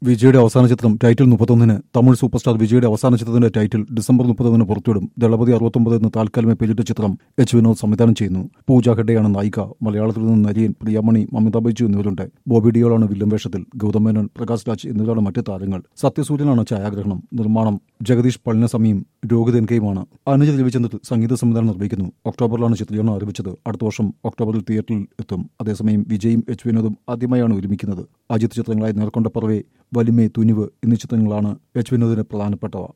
വിജയുടെ അവസാന ചിത്രം ടൈറ്റിൽ മുപ്പത്തൊന്നിന് തമിഴ് സൂപ്പർ സ്റ്റാർ വിജയുടെ അവസാന ചിത്രത്തിന്റെ ടൈറ്റിൽ ഡിസംബർ മുപ്പത്തൊന്നിന് പുറത്തുവിടും ദളപതി അറുപത്തൊമ്പത് എന്ന് താൽക്കാലമേ പേരിട്ട ചിത്രം എച്ച് വിനോദ് സംവിധാനം ചെയ്യുന്നു പൂജ ഹെഡയാണ് നായിക മലയാളത്തിൽ നിന്ന് നരിയൻ പ്രിയമണി മമിത ബൈജു എന്നിവരുണ്ട് ബോബി ഡിയോളാണ് വില്ലൻ വേഷത്തിൽ ഗൗതം മേനോൻ പ്രകാശ് രാജ് എന്നിവരാണ് മറ്റ് താരങ്ങൾ സത്യസൂര്യനാണ് ഛായാഗ്രഹണം നിർമ്മാണം ജഗദീഷ് പളനിസ്വാമിയും രോഹിത് എൻകെയുമാണ് അനുജ രവിചന്ദ്രൻ സംഗീത സംവിധാനം നിർവഹിക്കുന്നു ഒക്ടോബറിലാണ് ചിത്രീകരണം ആരംഭിച്ചത് അടുത്ത വർഷം ഒക്ടോബറിൽ തിയേറ്ററിൽ എത്തും അതേസമയം വിജയും എച്ച് വിനോദും ആദ്യമായാണ് ഒരുമിക്കുന്നത് അജിത് ചിത്രങ്ങളായ നേർക്കൊണ്ട പറവെ വലിമേ തുനിവ് എന്നീ ചിത്രങ്ങളാണ് എച്ച് വിനോദിന് പ്രധാനപ്പെട്ടവ